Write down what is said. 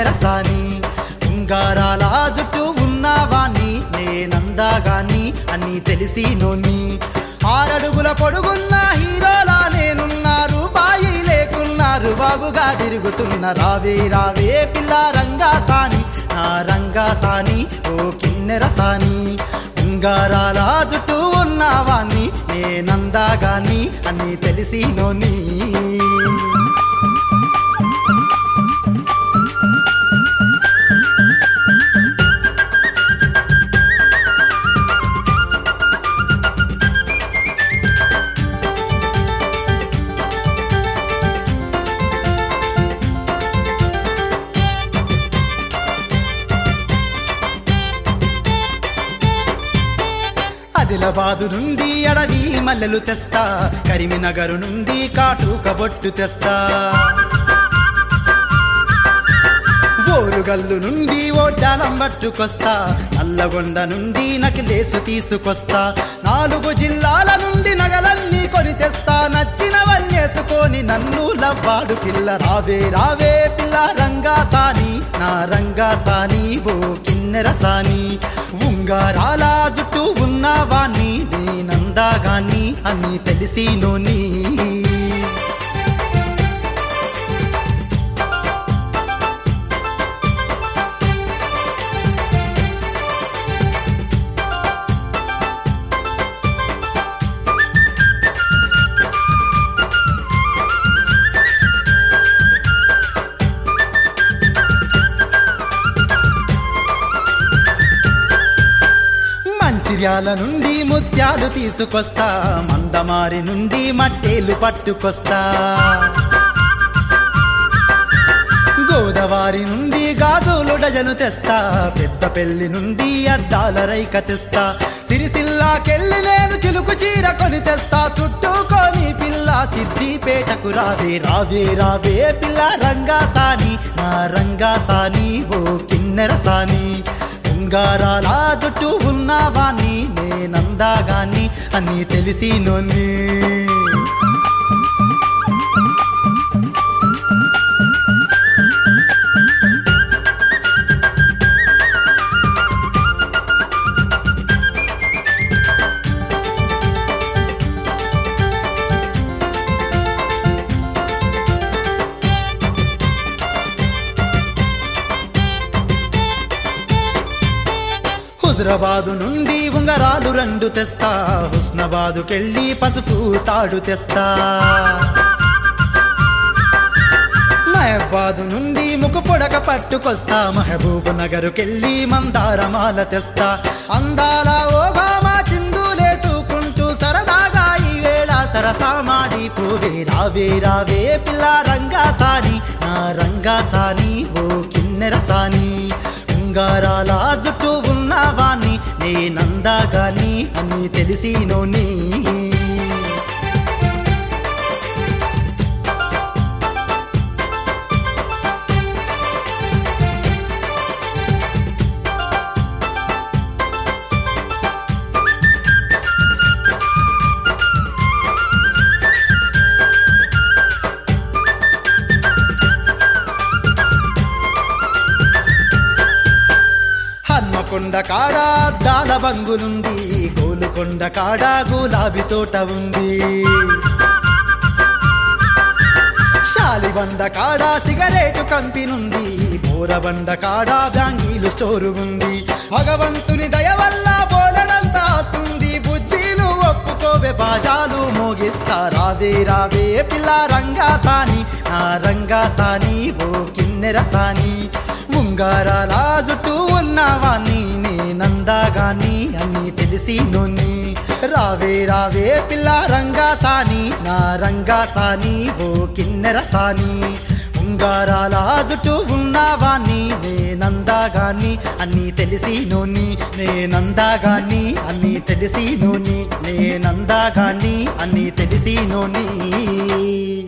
కిన్నెరసాని ఉంగారాల జుట్టు ఉన్నవాణ్ణి నేనందాగాని అని తెలిసి నోని ఆరడుగుల పొడుగున్న హీరోలా నేనున్నారు బాయి లేకున్నారు బాబుగా తిరుగుతున్న రావే రావే పిల్ల రంగాసాని నా రంగాసాని ఓ కిన్నెరసాని ఉంగారాల జుట్టు ఉన్నవాణ్ణి నేనందాగాని అని తెలిసి నోని ఆదిలాబాదు నుండి అడవి మల్లెలు తెస్తా కరీంనగర్ నుండి కాటుక బొట్టు తెస్తా ఓరుగల్లు నుండి ఓడ్డాలం పట్టుకొస్తా నల్లగొండ నుండి నకిలేసు తీసుకొస్తా నాలుగు జిల్లాల నుండి నగలన్నీ కొని తెస్తా నచ్చినవన్నేసుకొని నన్ను లవ్వాడు పిల్ల రావే రావే పిల్ల రంగాసాని నా రంగాసాని ఓ కిన్నెరసాని ఉంగారాల జుట్టు ఉన్నవాణ్ణి నేనందాగాని అని తెలిసి నోని మంచిర్యాల నుండి ముత్యాలు తీసుకొస్తా మందమారి నుండి మట్టేలు పట్టుకొస్తా గోదావరి నుండి గాజులు డజను తెస్తా పెద్ద పెళ్లి నుండి అద్దాల రైక తెస్తా సిరిసిల్లాకెళ్ళి నేను చిలుకు చీర కొని తెస్తా చుట్టూకొని పిల్ల సిద్దిపేటకు రావే రావే రావే పిల్ల రంగాసాని నా రంగాసాని ఓ కిన్నెరసాని ఉంగారాల జుట్టు ఉన్నవాణ్ణి నేనందాగాని అని తెలిసి నొన్ని హుజరాబాదు నుండి ఉంగరాలు రెండు తెస్తా హుస్నాబాదుకెళ్ళి పసుపు తాడు తెస్తా మహబాదు నుండి ముకు పొడక పట్టుకొస్తా మహబూబ్ నగరుకెళ్ళి మందారమాల తెస్తా అందాల ఓబామా చిందులేసుకుంటూ సరదాగా ఈ వేళ సరసామాడి పోవే రావే రావే పిల్ల రంగాసాని నా రంగాసాని ఓ కిన్నెరసాని ఉంగారాల జుట్టు ఉన్నవాణ్ణి నేనందాగాని అని తెలిసి నోని హన్మకొండ కాడ దాల బంగులుంది గోలుకొండ కాడ గులాబీ తోట ఉంది శాలిబండ కాడ సిగరేటు కంపినుంది బోరబండ కాడ బ్యాంగీలు స్టోరు ఉంది భగవంతుని దయ వల్ల బోలెడంతా వస్తుంది బుజ్జీలు ఒప్పుకోవే బాజాలు మోగిస్తా రావే రావే పిల్ల రంగాసాని నా రంగాసాని ఓ కిన్నెరసాని ఉంగారాల జుట్టు ఉన్నవాణ్ణి నేనందాగాని అని తెలిసి నొన్ని రావే రావే పిల్ల రంగాసాని నా రంగాసాని ఓ కిన్నెరసాని ఉంగారాల జుట్టు ఉన్నవాణ్ణి నేనందాగాని అన్ని తెలిసి నోని నేనందాగాని అన్ని తెలిసి నోని నేనందాగాని అన్ని తెలిసి నోని